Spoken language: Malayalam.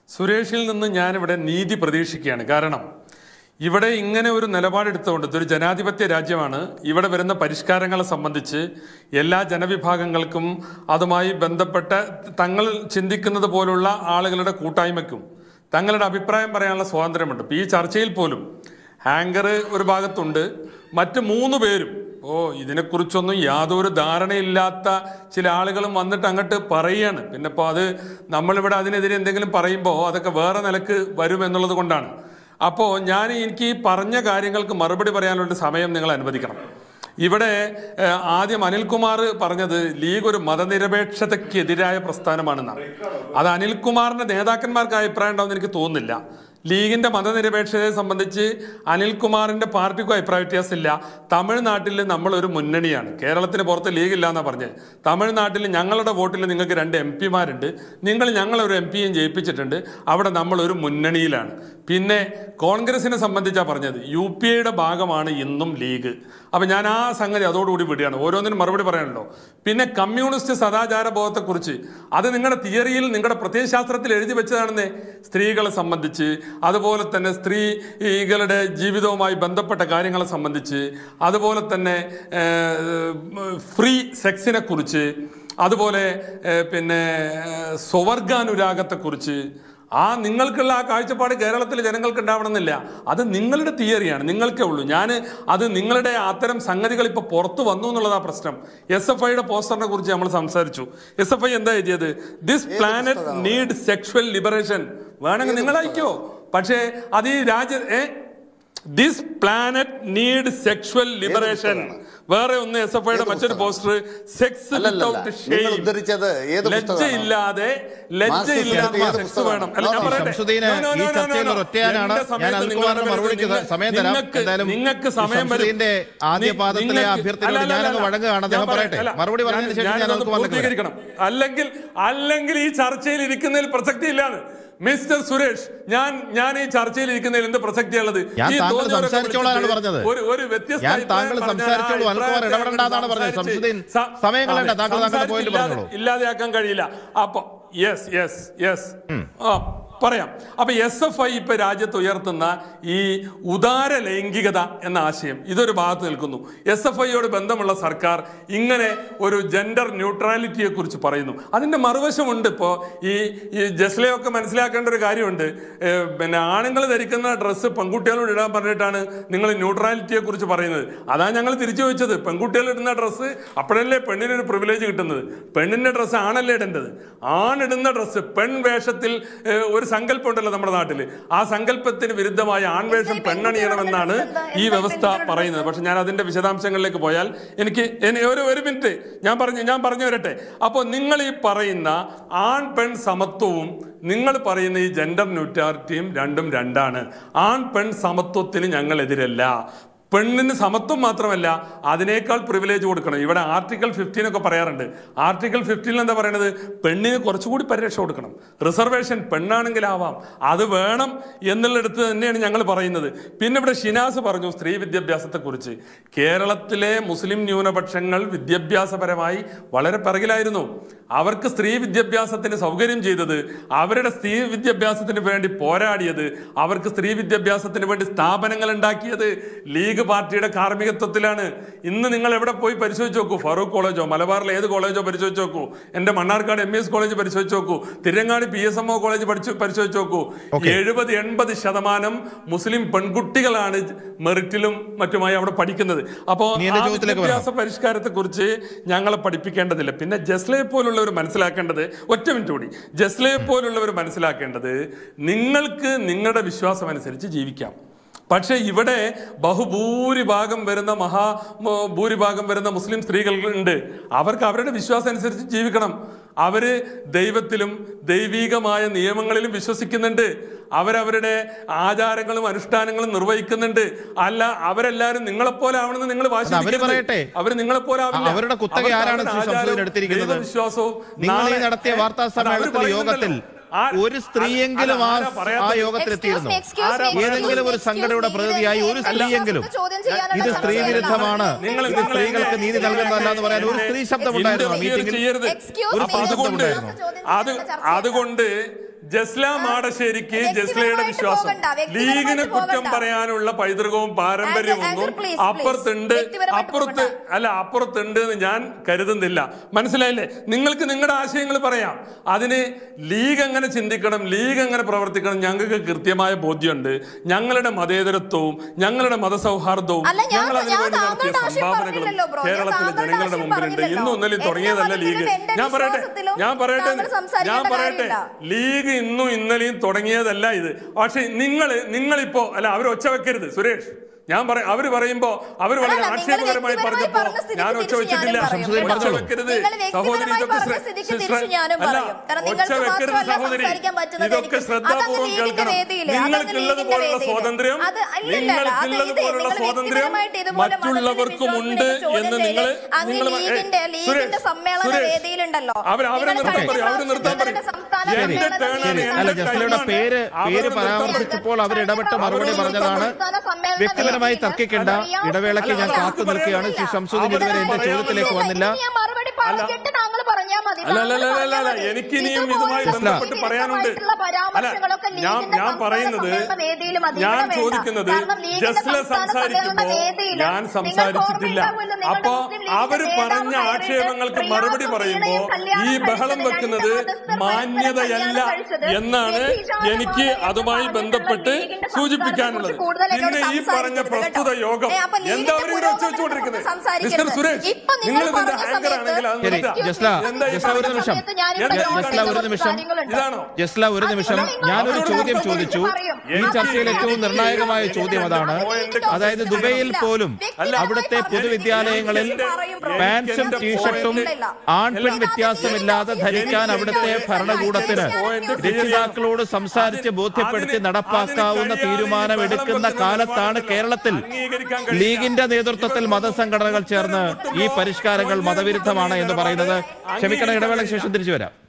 സുരേഷിൽ നിന്ന് ഞാനിവിടെ നീതി പ്രതീക്ഷിക്കുകയാണ് കാരണം ഇവിടെ ഇങ്ങനെ ഒരു നിലപാടെടുത്തുകൊണ്ട് ഇതൊരു ജനാധിപത്യ രാജ്യമാണ് ഇവിടെ വരുന്ന പരിഷ്കാരങ്ങളെ സംബന്ധിച്ച് എല്ലാ ജനവിഭാഗങ്ങൾക്കും അതുമായി ബന്ധപ്പെട്ട തങ്ങൾ ചിന്തിക്കുന്നത് പോലുള്ള ആളുകളുടെ കൂട്ടായ്മയ്ക്കും തങ്ങളുടെ അഭിപ്രായം പറയാനുള്ള സ്വാതന്ത്ര്യമുണ്ട് ഇപ്പം ഈ ചർച്ചയിൽ പോലും ഹാങ്കർ ഒരു ഭാഗത്തുണ്ട് മറ്റ് മൂന്ന് പേരും ഓ ഇതിനെക്കുറിച്ചൊന്നും യാതൊരു ധാരണയില്ലാത്ത ചില ആളുകളും വന്നിട്ട് അങ്ങോട്ട് പറയുകയാണ് പിന്നെ ഇപ്പോൾ അത് നമ്മളിവിടെ അതിനെതിരെ എന്തെങ്കിലും പറയുമ്പോൾ അതൊക്കെ വേറെ നിലക്ക് വരും എന്നുള്ളത് കൊണ്ടാണ് അപ്പോൾ ഞാൻ എനിക്ക് ഈ പറഞ്ഞ കാര്യങ്ങൾക്ക് മറുപടി പറയാനുള്ള സമയം നിങ്ങൾ അനുവദിക്കണം ഇവിടെ ഏഹ്, ആദ്യം അനിൽകുമാർ പറഞ്ഞത് ലീഗ് ഒരു മതനിരപേക്ഷതയ്ക്കെതിരായ പ്രസ്ഥാനമാണെന്നാണ് അത് അനിൽകുമാറിന്റെ നേതാക്കന്മാർക്ക് അഭിപ്രായം ഉണ്ടാവുമെന്ന് എനിക്ക് തോന്നുന്നില്ല ലീഗിന്റെ മതനിരപേക്ഷതയെ സംബന്ധിച്ച് അനിൽകുമാറിന്റെ പാർട്ടിക്കും അഭിപ്രായ വ്യത്യാസമില്ല തമിഴ്നാട്ടിൽ നമ്മളൊരു മുന്നണിയാണ് കേരളത്തിന് പുറത്ത് ലീഗ് ഇല്ല എന്നാണ് പറഞ്ഞത് തമിഴ്നാട്ടിൽ ഞങ്ങളുടെ വോട്ടിൽ നിങ്ങൾക്ക് രണ്ട് എം പിമാരുണ്ട് നിങ്ങൾ ഞങ്ങളൊരു എം പിയും ജയിപ്പിച്ചിട്ടുണ്ട് അവിടെ നമ്മളൊരു മുന്നണിയിലാണ് പിന്നെ കോൺഗ്രസിനെ സംബന്ധിച്ചാണ് പറഞ്ഞത് യു പി എയുടെ ഭാഗമാണ് ഇന്നും ലീഗ് അപ്പം ഞാൻ ആ സംഗതി അതോടുകൂടി വിടുകയാണ് ഓരോന്നിനും മറുപടി പറയാനല്ലോ പിന്നെ കമ്മ്യൂണിസ്റ്റ് സദാചാര ബോധത്തെക്കുറിച്ച് അത് നിങ്ങളുടെ തിയറിയിൽ നിങ്ങളുടെ പ്രത്യയശാസ്ത്രത്തിൽ എഴുതി വെച്ചതാണെന്നേ സ്ത്രീകളെ സംബന്ധിച്ച് അതുപോലെ തന്നെ സ്ത്രീകളുടെ ജീവിതവുമായി ബന്ധപ്പെട്ട കാര്യങ്ങളെ സംബന്ധിച്ച് അതുപോലെ തന്നെ ഫ്രീ സെക്സിനെ കുറിച്ച് അതുപോലെ ഏഹ്, പിന്നെ ഏഹ്, സ്വവർഗാനുരാഗത്തെക്കുറിച്ച് ആ നിങ്ങൾക്കുള്ള ആ കാഴ്ചപ്പാട് കേരളത്തിലെ ജനങ്ങൾക്ക് ഉണ്ടാവണമെന്നില്ല അത് നിങ്ങളുടെ തിയറിയാണ് നിങ്ങൾക്കേ ഉള്ളൂ ഞാൻ അത് നിങ്ങളുടെ അത്തരം സംഗതികൾ ഇപ്പോൾ പുറത്തു വന്നു എന്നുള്ളതാ പ്രശ്നം എസ് എഫ് ഐയുടെ പോസ്റ്ററിനെ കുറിച്ച് നമ്മൾ സംസാരിച്ചു എസ് എഫ് ഐ എന്താ എഴുതിയത് this planet need sexual liberation വേണമെങ്കിൽ നിങ്ങൾ അയക്കോ പക്ഷേ അത് ഈ രാജ്യ a this planet need sexual liberation വേറെ ഒന്ന് എസ് എഫ് ഐയുടെ മറ്റൊരു പോസ്റ്റർ സെക്സ് അല്ലല്ല, വിത്തൗട്ട് നിങ്ങൾ ഉദ്ധരിച്ചത് ഏത് പുസ്തകമാണ്? ലജ്ജയില്ലാതെ ലജ്ജയില്ലാത്ത ഏത് സെക്സ് പുസ്തകമാണ്? വേണം അല്ല ഞാൻ ഈ പറയട്ടെ ശംസുദ്ദീന് No, no, ഈ no, no, ചർച്ചയിൽ no, no. ഒരൊറ്റയാനാണ്. എന്റെ ഞാൻ സമയത്ത് അനിൽകുമാറിന് നിങ്ങളുടെ മറുപടിക്ക് നിങ്ങൾ- സമയം തരാം. നിങ്ങൾക്ക് എന്തായാലും നിങ്ങൾക്ക് ഈ സമയം വരും. ശംസുദ്ദീന്റെ ആദ്യ നി- പാദത്തിലെ നിങ്ങൾക്ക് അഭ്യർത്ഥനയോട് അല്ല, അല്ല, ഞാനങ്ങ് അല്ല. വഴങ്ങുകയാണ്. അദ്ദേഹം ഞാൻ പറയട്ടെ. അല്ല, മറുപടി ഞാൻ- പറഞ്ഞതിന് ശേഷം ഞാൻ ഞാനതൊന്ന് അനിൽകുമാറിലേക്ക് വരാം. പൂർത്തീകരിക്കണം അല്ലെങ്കിൽ അല്ലെങ്കിൽ ഈ ചർച്ചയിൽ ഇരിക്കുന്നതിൽ പ്രസക്തി ഇല്ലാന്ന് മിസ്റ്റർ സുരേഷ് ഞാൻ ഞാൻ ഈ ചർച്ചയിൽ ഇരിക്കുന്നതിൽ എന്ത് പ്രസക്തിയുള്ളത് ഞാൻ ഈ താങ്കൾ തോന്നിയവരൊക്കെ സംസാരിച്ചോളാണ് വിളിച്ചിട്ട് പറഞ്ഞത്. ഒരു ഒരു വ്യത്യസ്ത ഞാൻ അഭിപ്രായം താങ്കൾ പറഞ്ഞാൽ ആ സംസാരിച്ചോളൂ, അനിൽകുമാർ അഭിപ്രായത്തെ ഇടപെടേണ്ടെന്നാണ് പറഞ്ഞത്. സംസാരിച്ച് ശംസുദ്ദീൻ, സ- സമയം കളയണ്ട. അതെ, താങ്കൾ താങ്കളുടെ point സംസാരിച്ചില്ലാതെ- പറഞ്ഞോളൂ. ഇല്ലാതെയാക്കാൻ കഴിയില്ല അപ്പൊ യെസ് യെസ് യെസ് ആ പറയാം അപ്പൊ എസ് എഫ് ഐ ഇപ്പൊ രാജ്യത്ത് ഉയർത്തുന്ന ഈ ഉദാര ലൈംഗികത എന്ന ആശയം ഇതൊരു ഭാഗത്ത് നിൽക്കുന്നു എസ് എഫ് ഐയോട് ബന്ധമുള്ള സർക്കാർ ഇങ്ങനെ ഒരു ജെൻഡർ ന്യൂട്രാലിറ്റിയെ കുറിച്ച് പറയുന്നു അതിന്റെ മറുവശമുണ്ട് ഇപ്പോൾ ഈ ഈ ജസ്ലയൊക്കെ മനസ്സിലാക്കേണ്ട ഒരു കാര്യമുണ്ട് ഏ, പിന്നെ ആണുങ്ങൾ ധരിക്കുന്ന ഡ്രസ്സ് പെൺകുട്ടികളോട് ഇടാൻ പറഞ്ഞിട്ടാണ് നിങ്ങൾ ന്യൂട്രാലിറ്റിയെ കുറിച്ച് പറയുന്നത് അതാണ് ഞങ്ങൾ തിരിച്ചു വെച്ചത് പെൺകുട്ടികൾ ഇടുന്ന ഡ്രസ്സ് അപ്പോഴല്ലേ പെണ്ണിനൊരു പ്രിവിലേജ് കിട്ടുന്നത് പെണ്ണിന്റെ ഡ്രസ്സ് ആണല്ലേ ഇടേണ്ടത് ആണിടുന്ന ഡ്രസ്സ് പെൺ വേഷത്തിൽ ഏ, ഒരു സങ്കല്പം ഉണ്ടല്ലോ നമ്മുടെ നാട്ടിൽ ആ സങ്കല്പത്തിന് വിരുദ്ധമായ ആൺവേഷം പെണ്ണണിയണമെന്നാണ് ഈ വ്യവസ്ഥ പറയുന്നത് പക്ഷെ ഞാൻ അതിന്റെ വിശദാംശങ്ങളിലേക്ക് പോയാൽ എനിക്ക് എനി- ഒരു ഒരു മിനിറ്റ് ഞാൻ പറഞ്ഞു ഞാൻ പറഞ്ഞു വരട്ടെ അപ്പോൾ നിങ്ങൾ ഈ പറയുന്ന ആൺ പെൺ സമത്വവും നിങ്ങൾ പറയുന്ന ഈ ജെൻഡർ ന്യൂട്രാലിറ്റിയും രണ്ടും രണ്ടാണ് ആൺ പെൺ സമത്വത്തിന് ഞങ്ങൾ എതിരല്ല പെണ്ണിന് സമത്വം മാത്രമല്ല അതിനേക്കാൾ പ്രിവിലേജ് കൊടുക്കണം ഇവിടെ ആർട്ടിക്കിൾ ഫിഫ്റ്റീൻ ഒക്കെ പറയാറുണ്ട് ആർട്ടിക്കിൾ ഫിഫ്റ്റീനിൽ എന്താ പറയണത് പെണ്ണിന് കുറച്ചുകൂടി പരിരക്ഷ കൊടുക്കണം റിസർവേഷൻ പെണ്ണാണെങ്കിലാവാം അത് വേണം എന്നുള്ളിടത്ത് തന്നെയാണ് ഞങ്ങൾ പറയുന്നത് പിന്നെ ഇവിടെ ഷിനാസ് പറഞ്ഞു സ്ത്രീ വിദ്യാഭ്യാസത്തെക്കുറിച്ച് കേരളത്തിലെ മുസ്ലിം ന്യൂനപക്ഷങ്ങൾ വിദ്യാഭ്യാസപരമായി വളരെ പിറകിലായിരുന്നു അവർക്ക് സ്ത്രീ വിദ്യാഭ്യാസത്തിന് സൗകര്യം ചെയ്തത് അവരുടെ സ്ത്രീ വിദ്യാഭ്യാസത്തിന് വേണ്ടി പോരാടിയത് അവർക്ക് സ്ത്രീ വിദ്യാഭ്യാസത്തിന് വേണ്ടി സ്ഥാപനങ്ങൾ ഉണ്ടാക്കിയത് ലീഗ് പാർട്ടിയുടെ കാർമ്മികത്വത്തിലാണ് ഇന്ന് നിങ്ങൾ എവിടെ പോയി പരിശോധിച്ച് നോക്കൂ ഫറൂഖ് കോളേജോ മലബാറിലെ ഏത് കോളേജോ പരിശോധിച്ച് നോക്കൂ എൻ്റെ മണ്ണാർക്കാട് എം എസ് കോളേജ് പരിശോധിച്ച് നോക്കൂ Tirurangadi P S M O college പഠിച്ചു പരിശോധിച്ച് നോക്കൂ എഴുപത് എൺപത് ശതമാനം മുസ്ലിം പെൺകുട്ടികളാണ് മെറിറ്റിലും മറ്റുമായി അവിടെ പഠിക്കുന്നത് അപ്പോൾ ഇനി എന്റെ ആ ചോദ്യത്തിലേക്ക് വരാം. വിദ്യാഭ്യാസ പരിഷ്കാരത്തെ കുറിച്ച് ഞങ്ങളെ പഠിപ്പിക്കേണ്ടതില്ല പിന്നെ ജസ്ലയെ പോലുള്ളവർ മനസ്സിലാക്കേണ്ടത് ഒറ്റ മിനിറ്റ് കൂടി ജസ്ലയെ പോലുള്ളവർ മനസ്സിലാക്കേണ്ടത് നിങ്ങൾക്ക് നിങ്ങളുടെ വിശ്വാസം അനുസരിച്ച് ജീവിക്കാം പക്ഷേ ഇവിടെ ബഹുഭൂരിഭാഗം വരുന്ന മഹാ മ- ഭൂരിഭാഗം വരുന്ന മുസ്ലിം സ്ത്രീകളുണ്ട് അവർക്ക് അവരുടെ വിശ്വാസം അനുസരിച്ച് ജീവിക്കണം അവര് ദൈവത്തിലും ദൈവീകമായ നിയമങ്ങളിലും വിശ്വസിക്കുന്നുണ്ട് അവരവരുടെ ആചാരങ്ങളും അനുഷ്ഠാനങ്ങളും നിർവഹിക്കുന്നുണ്ട് അല്ല അവരെല്ലാരും നിങ്ങളെപ്പോലെ ആവണമെന്ന് നിങ്ങൾ വാശി അത് അവര് പിടിക്കരുത്. പറയട്ടെ. അവര് നിങ്ങളെപ്പോലെ ആവില്ല അവരുടെ കുത്തക അവർക്ക് ആരാണ് അവരുടെ ശ്രീ ആചാരവും ശംസുദ്ദീൻ എടുത്തിരിക്കുന്നത്? ദൈവവിശ്വാസവും നിങ്ങൾ ഈ നാളെ- നടത്തിയ ഏ, വാർത്താ അത് അവര് സമ്മേളനത്തിൽ പറയുന്നുണ്ടല്ലോ. യോഗത്തിൽ ആ- ഒരു സ്ത്രീയെങ്കിലും ആ ആരാ പറയാത്തത്? ആ യോഗത്തിലെത്തിയിരുന്നു Excuse me, excuse me, ഏതെങ്കിലും ഒരു excuse me, സംഘടനയുടെ excuse me. പ്രതിനിധിയായി ഒരു ഇതിന്റെ സ്ത്രീയെങ്കിലും വിശ്വാസത്തെ ചോദ്യം ചെയ്യാനുള്ള ഇത് സ്ത്രീ ചർച്ചയല്ല വിരുദ്ധമാണ് നടക്കുന്നത്. നിങ്ങൾ- ഇത് നിങ്ങൾ സ്ത്രീകൾക്ക് നീതി നൽകുന്നതല്ല എന്ന് പറയാൻ ഒരു സ്ത്രീ ശബ്ദം ഉണ്ടായിരുന്നു ആ ഇന്റർഫിയർ മീറ്റിംഗിൽ ചെയ്യരുത് Excuse ഒരു me, പാഠം അതുകൊണ്ട് ചോദ്യം ചെയ്യാനുള്ള അത് ചർച്ചയല്ല. അതുകൊണ്ട് ജസ്ല മാടശ്ശേരിക്ക് വ്യക്തിപരമായിട്ട് ജസ്ലയുടെ വിശ്വാസം പോകണ്ട, വ്യക്തിപരമായിട്ട് ലീഗിന് കുറ്റം പോകണ്ട. പറയാനുള്ള പൈതൃകവും പാരമ്പര്യവും ആങ്കർ, ഒന്നും ആങ്കർ, please, please. അപ്പുറത്തുണ്ട് വ്യക്തിപരമായിട്ട് അപ്പുറത്ത് അല്ല അപ്പുറത്തുണ്ട് എന്ന് ഞാൻ കരുതുന്നില്ല മനസ്സിലായില്ലേ നിങ്ങൾക്ക് നിങ്ങളുടെ ആശയങ്ങൾ പറയാം അതിന് ലീഗ് എങ്ങനെ ചിന്തിക്കണം ലീഗ് എങ്ങനെ പ്രവർത്തിക്കണം ഞങ്ങൾക്ക് കൃത്യമായ ബോധ്യമുണ്ട് ഞങ്ങളുടെ മതേതരത്വവും ഞങ്ങളുടെ മതസൗഹാർദ്ദവും അല്ല, ഞാൻ- ഞങ്ങൾ അതിനു ഞാൻ വേണ്ടി നടത്തിയ താങ്കളുടെ ആശയം സംഭാവനകളും പറഞ്ഞില്ലല്ലോ, ബ്രോ. ഞാൻ കേരളത്തിലെ താങ്കളുടെ ജനങ്ങളുടെ ആശയം മുമ്പിലുണ്ട് പറഞ്ഞില്ലല്ലോ. ഇന്നും ഇന്നലെ എന്റെ തുടങ്ങിയതല്ല ലീഗ് മതത്തിലും എന്റെ ഞാൻ പറയട്ടെ വിശ്വാസത്തിലും ഞാൻ പറയട്ടെ താങ്കൾ സംസാരിക്കേണ്ട ഞാൻ പറയട്ടെ കാര്യമില്ല. ലീഗ് ഇന്നും ഇന്നലെയും തുടങ്ങിയതല്ല ഇത് പക്ഷെ നിങ്ങൾ നിങ്ങളിപ്പോ അല്ല അവർ ഒച്ച വെക്കരുത് സുരേഷ് ഞാൻ പറയാം അവര് പറയുമ്പോ അവര് വളരെ അല്ല, നിങ്ങൾ ആക്ഷേപകരമായി വ്യക്തിപരമായി പറഞ്ഞപ്പോ പറഞ്ഞ സ്ഥിതിക്ക് ഞാൻ ഒച്ച തിരിച്ച് വെച്ചിട്ടില്ല ഞാനും പറയും. ഒച്ച വെക്കരുത് നിങ്ങൾ വ്യക്തിപരമായി സഹോദരി ഇതൊക്കെ പറഞ്ഞ ശ്ര- സ്ഥിതിക്ക് ശ്ര- തിരിച്ച് ഞാനും അല്ല, പറയും. കാരണം ഒച്ച നിങ്ങൾക്ക് വെക്കരുത് മാത്രമല്ല സഹോദരി സംസാരിക്കാൻ പറ്റുന്നത് ഇതൊക്കെ എനിക്ക്. ശ്രദ്ധാപൂർവം അതങ്ങ് ലീഗിന്റെ കേൾക്കണം വേദിയില്, അതങ്ങ് നിങ്ങൾക്കുള്ളത് ലീഗിന്റെ പോലുള്ള വേദിയില്. സ്വാതന്ത്ര്യം അത് ഇല്ലില്ല, അത് ഇത് നിങ്ങൾക്കുള്ളത് നിങ്ങൾ പോലുള്ള സ്വാതന്ത്ര്യം വ്യക്തിപരമായിട്ട് ഇതുപോലെ മതത്തിന്റെ മറ്റുള്ളവർക്കുമുണ്ട് വിശ്വാസത്തിനെ എന്ന് ചോദ്യം നിങ്ങൾ ചെയ്ത് അങ്ങ് നിങ്ങൾ ലീഗിന്റെ ലീഗിന്റെ സമ്മേളന വേദിയിലുണ്ടല്ലോ അവർ അവരെ നിങ്ങൾ നിർത്താൻ കഴിഞ്ഞ പറയും അവരെ നിർത്താൻ പറയും പ്രാവശ്യം സംസ്ഥാന എന്റെ സമ്മേളനത്തിൽ ടേണാണ് ശരി നിങ്ങൾ അല്ല എന്റെ ജസ്ലയുടെ ടൈമാണ്. പേര് അവരെ പേര് നിർത്താൻ പറയും. പരാമർശിച്ചപ്പോൾ അവർ ഇടപെട്ട് മറുപടി പറഞ്ഞതാണ് വ്യക്തിപരമായി തർക്കിക്കേണ്ട ഇടവേളയ്ക്ക് ഞാൻ കാത്തു നിൽക്കുകയാണ് ശ്രീ ഷംസുദ്ദീൻ ഇതുവരെ എന്റെ ചോദ്യത്തിലേക്ക് വന്നില്ല മറുപടി താങ്കൾ പറഞ്ഞാൽ മതി അല്ല അല്ല അല്ല അല്ല അല്ല എനിക്കിനിയും ഇതുമായി ബന്ധപ്പെട്ട് പറയാനുണ്ട് അല്ല ഞാൻ ഞാൻ പറയുന്നത് ഞാൻ ചോദിക്കുന്നത് ജസ്ല സംസാരിക്കുമ്പോ ഞാൻ സംസാരിച്ചിട്ടില്ല അപ്പൊ അവര് പറഞ്ഞ ആക്ഷേപങ്ങൾക്ക് മറുപടി പറയുമ്പോ ഈ ബഹളം വെക്കുന്നത് മാന്യതയല്ല എന്നാണ് എനിക്ക് അതുമായി ബന്ധപ്പെട്ട് സൂചിപ്പിക്കാനുള്ളത് പിന്നെ ഈ പറഞ്ഞ പ്രസ്തുത യോഗം എന്താ അവരിവിടെ വെച്ച് വെച്ചുകൊണ്ടിരിക്കുന്നത് മിസ്റ്റർ സുരേഷ് നിങ്ങൾ ഇതിന്റെ ആങ്കർ ആണെങ്കിൽ അത് ശരി നിർത്താം. ജസ്ല എന്താ ഈ ജസ്ല ഒരു പറയുന്നത്? നിമിഷം എന്താ ഈ ജസ്ല ഒരു പറയുന്നത്? നിമിഷം ഇതാണോ ജസ്ല ഒരു നിമിഷം ഞാനൊരു ചോദ്യം ചോദിച്ചു ഈ ചർച്ചയിൽ ഏറ്റവും നിർണായകമായ ചോദ്യം അതാണ് അതായത് ദുബൈയിൽ പോലും അവിടുത്തെ പൊതുവിദ്യാലയങ്ങളിൽ പാൻസും ടീഷർട്ടും ആൺ പെൺ വ്യത്യാസമില്ലാതെ ധരിക്കാൻ അവിടുത്തെ ഭരണകൂടത്തിന് രക്ഷിതാക്കളോട് സംസാരിച്ച് ബോധ്യപ്പെടുത്തി നടപ്പാക്കാവുന്ന തീരുമാനം എടുക്കുന്ന കാലത്താണ് കേരളത്തിൽ ലീഗിന്റെ നേതൃത്വത്തിൽ മതസംഘടനകൾ ചേർന്ന് ഈ പരിഷ്കാരങ്ങൾ മതവിരുദ്ധമാണ് എന്ന് പറയുന്നത് ക്ഷമിക്കണം ഇടവേളയ്ക്ക് ശേഷം തിരിച്ചു വരാം